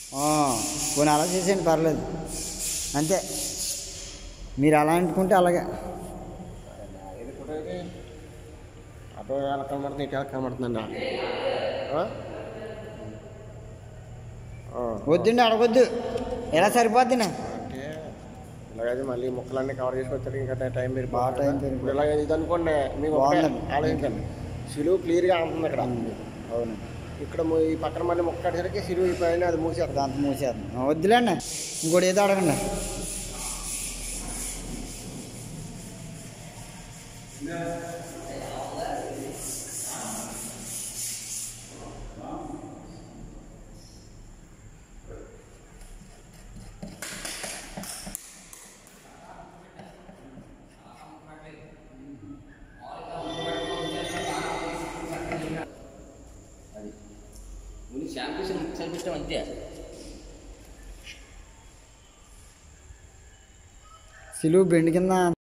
ఆ, పోనీ అలా చేసేయండి పర్లేదు అంతే మీరు అలా అనుకుంటే అలాగే ఇది కూడా ఇది అటు ఎలా కనబడుతుంది ఇటు ఎలా కనబడుతుందండి ఆ? ఆ. వద్దండి అడగొద్దు ఎలా సరిపోద్దినా అంటే ఇలాగైతే మళ్ళీ ముక్కలన్నీ కవర్ చేసి వచ్చారు ఇంకా టైం మీరు బాగా టైం పెరిగిపోయింది. ఇప్పుడు ఇలాగ ఇది అనుకోండి మీకు ఒకటే బాగుందండి. ఆలోచించండి సిలువు క్లియర్గా ఉంటుంది ఇక్కడ అవును ఇక్కడ ము- ఈ పక్కన మళ్ళీ ముక్క కట్టేసరికి సిలువు ఈ పైన అది మూసేస్తుంది దాంతో మూసేద్దాం వద్దులేండి ఇంకోటి ఏదో అడగండి ముందు శాంపిల్స్ మిక్సర్ పెట్టాం అంతే సిలువు బెండ్ కింద